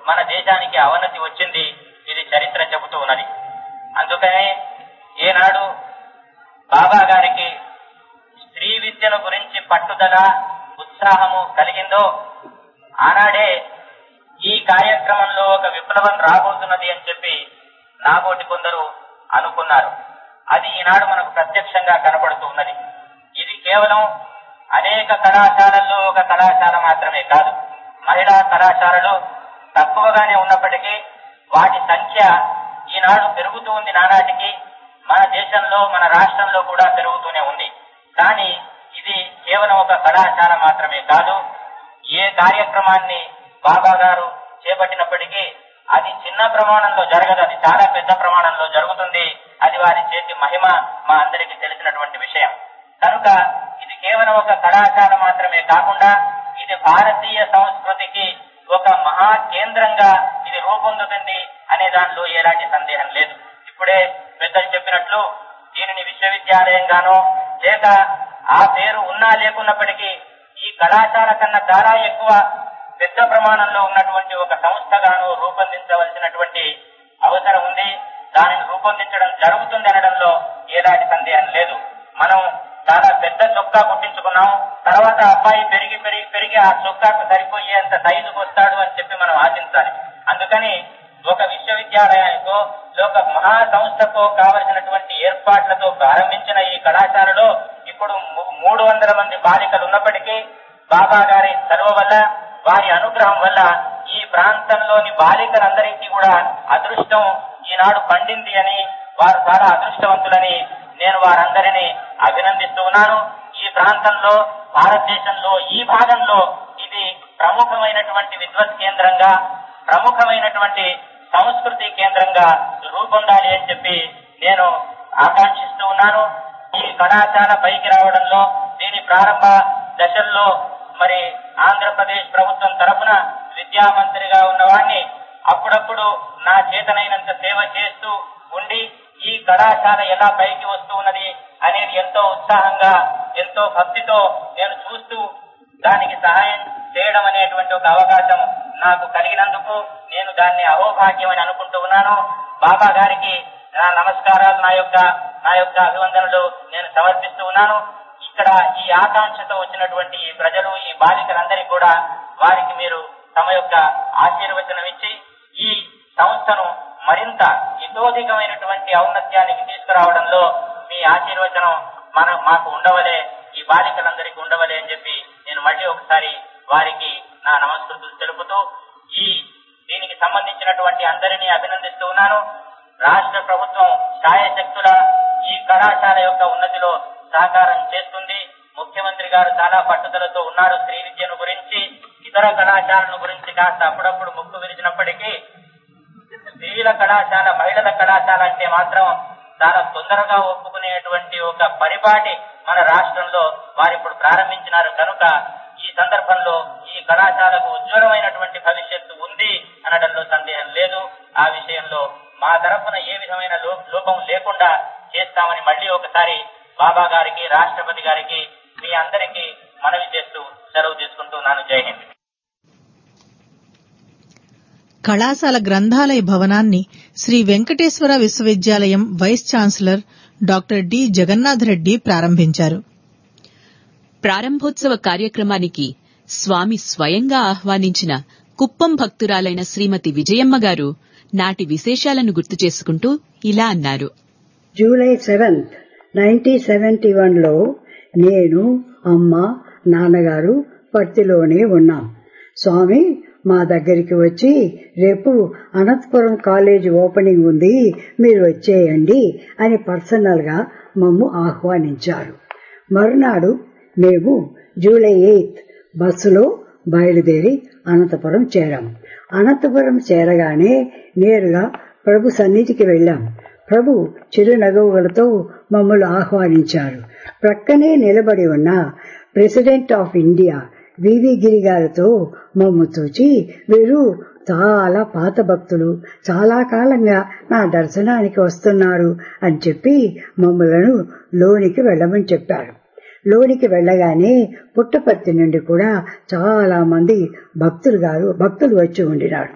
మన దేశానికి అవనతి వచ్చింది ఇది చరిత్ర చెబుతూ ఉన్నది అందుకనే ఏనాడు బాబా గారికి స్త్రీ విద్యను గురించి పట్టుదల ఉత్సాహము కలిగిందో ఆనాడే ఈ కార్యక్రమంలో ఒక విప్లవం రాబోతున్నది అని చెప్పి నాబోటి కొందరు అనుకున్నారు అది ఈనాడు మనకు ప్రత్యక్షంగా కనపడుతూ ఉన్నది ఇది కేవలం అనేక కళాశాలల్లో ఒక కళాశాల మాత్రమే కాదు మహిళా కళాశాలలు తక్కువగానే ఉన్నప్పటికీ వాటి సంఖ్య ఈనాడు పెరుగుతూ ఉంది నానాటికి మన దేశంలో మన రాష్ట్రంలో కూడా పెరుగుతూనే ఉంది కానీ ఇది కేవలం ఒక కళాశాల మాత్రమే కాదు ఏ కార్యక్రమాన్ని బాబా గారు చేపట్టినప్పటికీ అది చిన్న ప్రమాణంలో జరగదు అది చాలా పెద్ద ప్రమాణంలో జరుగుతుంది అది వారి చేతి మహిమ మా అందరికీ తెలిసినటువంటి విషయం కనుక ఇది కేవలం ఒక కళాశాల మాత్రమే కాకుండా ఇది భారతీయ సంస్కృతికి ఒక మహా కేంద్రంగా ఇది రూపొందుతుంది అనే దానిలో ఎలాంటి సందేహం లేదు ఇప్పుడే పెద్దలు చెప్పినట్లు దీనిని విశ్వవిద్యాలయంగానో లేక ఆ పేరు ఉన్నా లేకున్నప్పటికీ ఈ కళాశాల కన్నా చాలా ఎక్కువ పెద్ద ప్రమాణంలో ఉన్నటువంటి ఒక సంస్థగాను రూపొందించవలసినటువంటి అవసరం ఉంది దానిని రూపొందించడం జరుగుతుంది అనడంలో ఎలాంటి సందేహం లేదు మనం చాలా పెద్ద చొక్కా కుట్టించుకున్నాం తర్వాత అబ్బాయి పెరిగి పెరిగి పెరిగి ఆ చొక్కాకు సరిపోయేంత సైజుకు వస్తాడు అని చెప్పి మనం ఆశించాలి అందుకని ఒక విశ్వవిద్యాలయానికో ఒక మహా సంస్థకో కావలసినటువంటి ఏర్పాట్లతో ప్రారంభించిన ఈ కళాశాలలో ఇప్పుడు ము- మూడు వందల మంది బాలికలు ఉన్నప్పటికీ బాబా గారి చదువు వల్ల వారి అనుగ్రహం వల్ల ఈ ప్రాంతంలోని బాలికలందరికీ కూడా అదృష్టం ఈనాడు పండింది అని వారు చాలా అదృష్టవంతులని నేను వారందరినీ అభినందిస్తూ ఉన్నాను ఈ ప్రాంతంలో భారతదేశంలో ఈ భాగంలో ఇది ప్రముఖమైనటువంటి విద్వత్ కేంద్రంగా ప్రముఖమైనటువంటి సంస్కృతి కేంద్రంగా రూపొందాలి అని చెప్పి నేను ఆకాంక్షిస్తూ ఉన్నాను ఈ కళాశాల పైకి రావడంలో దీని ప్రారంభ దశల్లో మరి ఆంధ్రప్రదేశ్ ప్రభుత్వం తరఫున విద్యా మంత్రిగా ఉన్నవాడిని అప్పుడప్పుడు నా చేతనైనంత సేవ చేస్తూ ఉండి ఈ కళాశాల ఎలా పైకి వస్తూ ఉన్నది అనేది ఎంతో ఉత్సాహంగా ఎంతో భక్తితో నేను చూస్తూ దానికి సహాయం చేయడం అనేటువంటి ఒక అవకాశం నాకు కలిగినందుకు నేను దాన్ని అహోభాగ్యం అని అనుకుంటూ ఉన్నాను బాబా గారికి నా నమస్కారాలు నా యొక్క నా యొక్క అభివందనలు నేను సమర్పిస్తూ ఉన్నాను ఇక్కడ ఈ ఆకాంక్షతో వచ్చినటువంటి ఈ ప్రజలు ఈ బాలికలందరికీ కూడా వారికి మీరు తమ యొక్క ఆశీర్వచనం ఇచ్చి ఈ సంస్థను మరింత ఇతోధికమైనటువంటి ఔన్నత్యానికి తీసుకురావడంలో మీ ఆశీర్వచనం మన మాకు ఉండవలే ఈ బాలికలందరికీ ఉండవలే అని చెప్పి నేను మళ్ళీ ఒకసారి వారికి నా నమస్కృతులు తెలుపుతూ ఈ దీనికి సంబంధించినటువంటి అందరినీ అభినందిస్తూ ఉన్నాను రాష్ట్ర ప్రభుత్వం ఛాయశక్తుల ఈ కళాశాల యొక్క ఉన్నతిలో సహకారం చేస్తుంది ముఖ్యమంత్రి గారు చాలా పట్టుదలతో ఉన్నారు స్త్రీ విద్యను గురించి ఇతర కళాశాలను గురించి కాస్త అప్పుడప్పుడు ముక్కు విరిచినప్పటికీ స్త్రీల కళాశాల మహిళల కళాశాల అంటే మాత్రం చాలా తొందరగా ఒప్పుకునేటువంటి ఒక పరిపాటి మన రాష్ట్రంలో వారు ఇప్పుడు ప్రారంభించినారు కనుక ఈ సందర్భంలో ఈ కళాశాలకు ఉజ్వలమైనటువంటి భవిష్యత్తు ఉంది అనడంలో సందేహం లేదు ఆ విషయంలో మా తరఫున ఏ విధమైన లో- లోపం లేకుండా చేస్తామని మళ్ళీ ఒకసారి బాబా గారికి రాష్ట్రపతి గారికి మీ అందరికీ మనవి చేస్తూ సెలవు తీసుకుంటున్నాను జై హింద్ కళాశాల గ్రంథాలయ భవనాన్ని శ్రీ వెంకటేశ్వర విశ్వవిద్యాలయం vice chancellor doctor D Jagannath Reddy ప్రారంభించారు ప్రారంభోత్సవ కార్యక్రమానికి స్వామి స్వయంగా ఆహ్వానించిన కుప్పం భక్తురాలైన శ్రీమతి విజయమ్మ గారు నాటి విశేషాలను గుర్తు చేసుకుంటూ ఇలా అన్నారు జూలై సెవెంత్ నైన్టీన్ సెవెంటీ వన్లో నేను అమ్మ నాన్నగారు పర్తిలోనే ఉన్నాం స్వామి మా దగ్గరికి వచ్చి రేపు అనంతపురం కాలేజ్ ఓపెనింగ్ ఉంది మీరు వచ్చేయండి అని పర్సనల్ గా మమ్ము ఆహ్వానించారు మరునాడు మేము జూలై ఎయిత్ బస్సులో బయలుదేరి అనంతపురం చేరాం అనంతపురం చేరగానే నేరుగా ప్రభు సన్నిధికి వెళ్ళాం ప్రభు చిరునగవులతో మమ్మల్ని ఆహ్వానించారు ప్రక్కనే నిలబడి ఉన్న president of India VV Giri గారితో మమ్ము చూచి వీరు చాలా పాత భక్తులు చాలా కాలంగా నా దర్శనానికి వస్తున్నారు అని చెప్పి మమ్మలను లోనికి వెళ్ళమని చెప్పారు లోనికి వెళ్ళగానే పుట్టపర్తి నుండి కూడా చాలా మంది భక్తులు గారు భక్తులు వచ్చి ఉండినారు